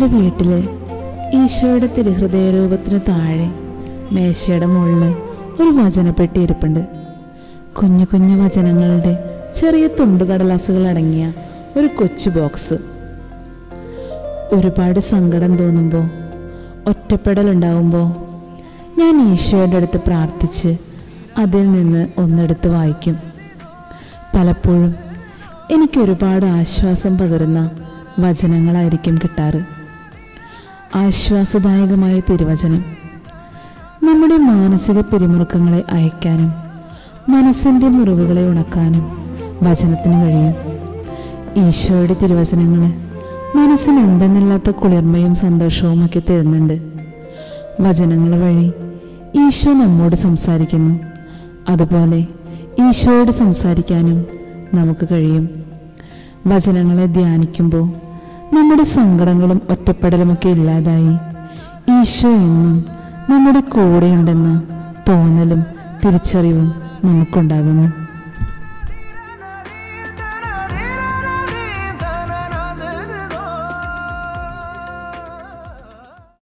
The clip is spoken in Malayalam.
എൻ്റെ വീട്ടിൽ ഈശോയുടെ തിരുഹൃദയരൂപത്തിന് താഴെ മേശയുടെ മുകളിൽ ഒരു വചനപ്പെട്ടി ഇരിപ്പുണ്ട് കുഞ്ഞു കുഞ്ഞു വചനങ്ങളുടെ ചെറിയ തുണ്ടുകടലാസുകൾ അടങ്ങിയ ഒരു കൊച്ചു ബോക്സ് ഒരുപാട് സങ്കടം തോന്നുമ്പോൾ ഒറ്റപ്പെടലുണ്ടാവുമ്പോൾ ഞാൻ ഈശോയുടെ അടുത്ത് പ്രാർത്ഥിച്ച് അതിൽ നിന്ന് ഒന്നെടുത്ത് വായിക്കും പലപ്പോഴും എനിക്ക് ഒരുപാട് ആശ്വാസം പകരുന്ന വചനങ്ങളായിരിക്കും കിട്ടാറ് ആശ്വാസദായകമായ തിരുവചനം നമ്മുടെ മാനസിക പിരിമുറുക്കങ്ങളെ അയക്കാനും മനസ്സിൻ്റെ മുറിവുകളെ ഉണക്കാനും വചനത്തിന് കഴിയും ഈശോയുടെ തിരുവചനങ്ങൾ മനസ്സിന് എന്തെന്നില്ലാത്ത കുളിർമയും സന്തോഷവും ഒക്കെ തരുന്നുണ്ട് വചനങ്ങൾ വഴി ഈശോ നമ്മോട് സംസാരിക്കുന്നു അതുപോലെ ഈശോയോട് സംസാരിക്കാനും നമുക്ക് കഴിയും വചനങ്ങളെ ധ്യാനിക്കുമ്പോൾ നമ്മുടെ സങ്കടങ്ങളും ഒറ്റപ്പെടലുമൊക്കെ ഇല്ലാതായി ഈശോ എന്നും നമ്മുടെ കൂടെയുണ്ടെന്ന തോന്നലും തിരിച്ചറിവും നമുക്കുണ്ടാകുന്നു